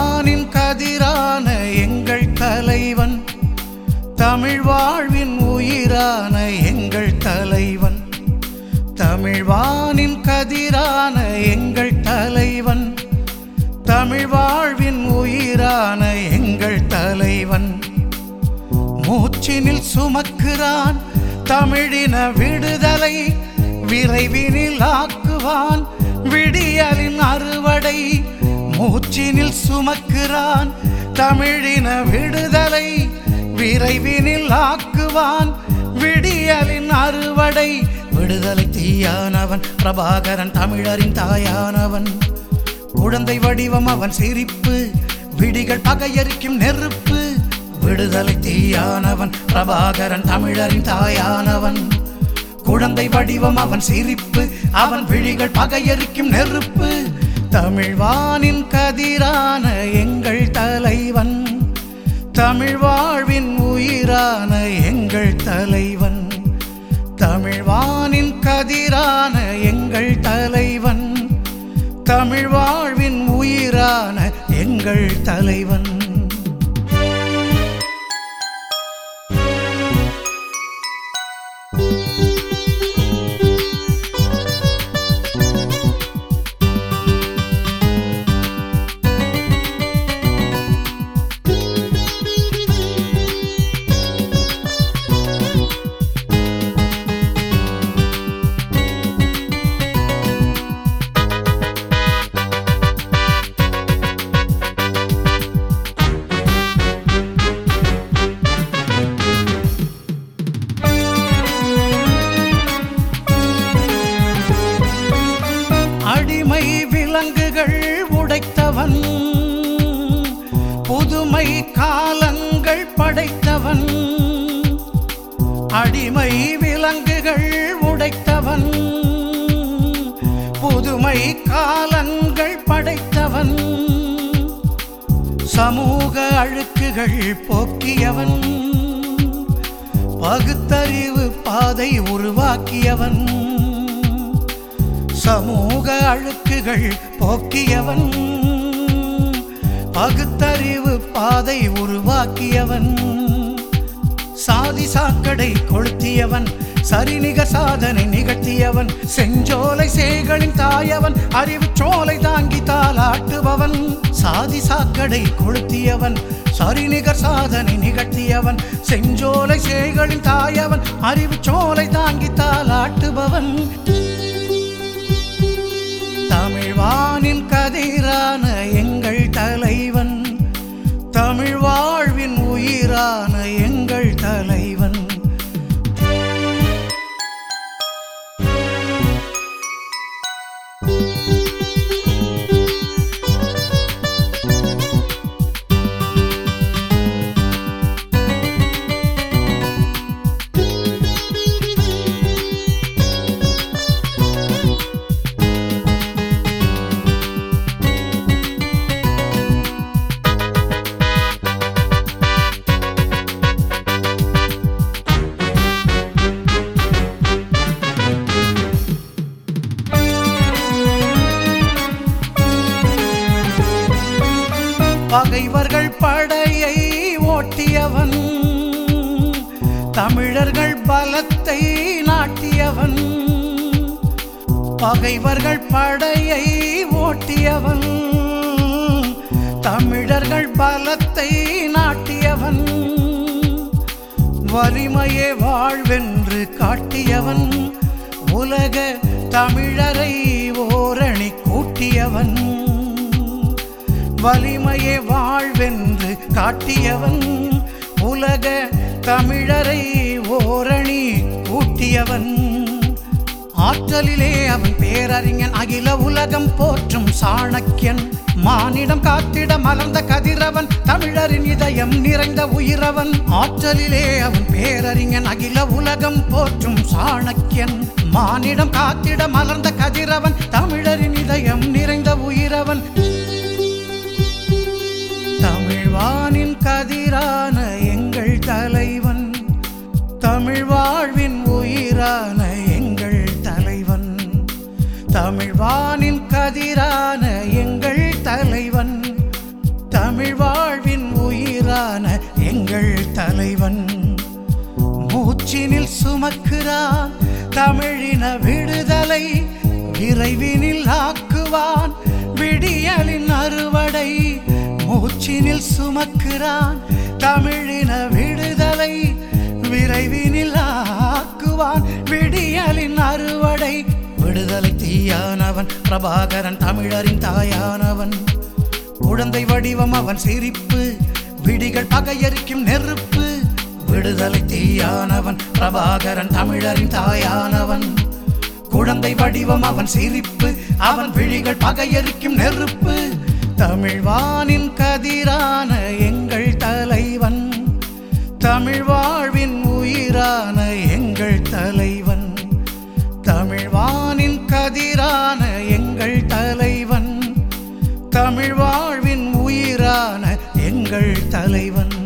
வானின் கதிரான எங்கள் தலைவன் தமிழ் வாழ்வின் உயிரான எங்கள் தலைவன் தமிழ் வானின் கதிரான எங்கள் தலைவன் தமிழ் வாழ்வின் உயிரான எங்கள் தலைவன் மூச்சினில் சுமக்கிறான் தமிழின விடுதலை விரைவினில் ஆக்குவான் விடியலின் அறுவடை மூச்சினில் சுமக்கிறான் தமிழின விடுதலை விரைவினில் ஆக்குவான் விடியலின் அறுவடை விடுதலை தீயானவன் பிரபாகரன் தமிழரின் தாயானவன் குழந்தை வடிவம் அவன் சிரிப்பு விடிகள் பகையரிக்கும் நெருப்பு விடுதலை தீயானவன் பிரபாகரன் தமிழரின் தாயானவன் குழந்தை வடிவம் அவன் சிரிப்பு அவன் விழிகள் பகையரிக்கும் நெருப்பு தமிழ் வானின் கதிரான எங்கள் தலைவன் தமிழ் வாழ்வின் உயிரான எங்கள் தலைவன் தமிழ் வானின் கதிரான எங்கள் தலைவன் தமிழ் வாழ்வின் உயிரான எங்கள் தலைவன் அடிமை விலங்குகள் உடைத்தவன் புதுமை காலங்கள் படைத்தவன் அடிமை விலங்குகள் உடைத்தவன் புதுமை காலங்கள் படைத்தவன் சமூக அழுக்குகள் போக்கியவன் பகுத்தறிவு பாதை உருவாக்கியவன் சமூக அழுக்குகள் போக்கியவன் பகுத்தறிவு பாதை உருவாக்கியவன் சாதி சாக்கடை கொளுத்தியவன் சரிநிக சாதனை நிகழ்த்தியவன் செஞ்சோலை சேகளின் தாயவன் அறிவு சோலை தாங்கி தாளாட்டுபவன் சாதி சாக்கடை கொளுத்தியவன் சரிநிகர் சாதனை நிகழ்த்தியவன் செஞ்சோலை சேகளின் தாயவன் அறிவு சோலை தாங்கி தாளாட்டுபவன் தமிழ் வானின் கதிரான எங்கள் தலைவன் தமிழ் வாழ்வின் உயிரான எங்கள் தலைவன் பகைவர்கள் படையை ஓட்டியவன் தமிழர்கள் பலத்தை நாட்டியவன் பகைவர்கள் படையை ஓட்டியவன் தமிழர்கள் பலத்தை நாட்டியவன் வலிமையே வாழ்வென்று காட்டியவன் உலக தமிழரை ஓரணி கூட்டியவன் வலிமையே வாழ்வென்று காட்டியவன் உலக தமிழரை ஓரணி கூட்டியவன் ஆற்றலிலே அவன் பேரறிஞன் அகில உலகம் போற்றும் சாணக்கியன் மானிடம் காத்திட மலர்ந்த கதிரவன் தமிழரின் இதயம் நிறைந்த உயிரவன் ஆற்றலிலே அவன் பேரறிஞன் அகில உலகம் போற்றும் சாணக்கியன் மானிடம் காத்திட மலர்ந்த கதிரவன் தமிழரின் இதயம் நிறைந்த உயிரவன் தமிழ் வானின் கதிரான எங்கள் தலைவன் தமிழ் வாழ்வின் உயிரான எங்கள் தலைவன் தமிழ் வானின் கதிரான எங்கள் தலைவன் தமிழ் வாழ்வின் உயிரான எங்கள் தலைவன் மூச்சினில் சுமக்கிறான் தமிழின விடுதலை விரைவினில் ஆக்குவான் விடியலின் அறுவடை மூச்சினில் சுமக்கிறான் தமிழின விடுதலை விரைவினில் ஆக்குவான் விடியலின் அறுவடை விடுதலை தீயானவன் பிரபாகரன் தமிழரின் தாயானவன் குழந்தை வடிவம் அவன் சிரிப்பு விடிகள் பகையரிக்கும் நெருப்பு விடுதலை தீயானவன் பிரபாகரன் தமிழரின் தாயானவன் குழந்தை வடிவம் அவன் சிரிப்பு அவன் விழிகள் பகையரிக்கும் நெருப்பு தமிழ் வானின் கதிரான எங்கள் தலைவன் தமிழ் வாழ்வின் உயிரான எங்கள் தலைவன் தமிழ் வானின் கதிரான எங்கள் தலைவன் தமிழ் வாழ்வின் உயிரான எங்கள் தலைவன்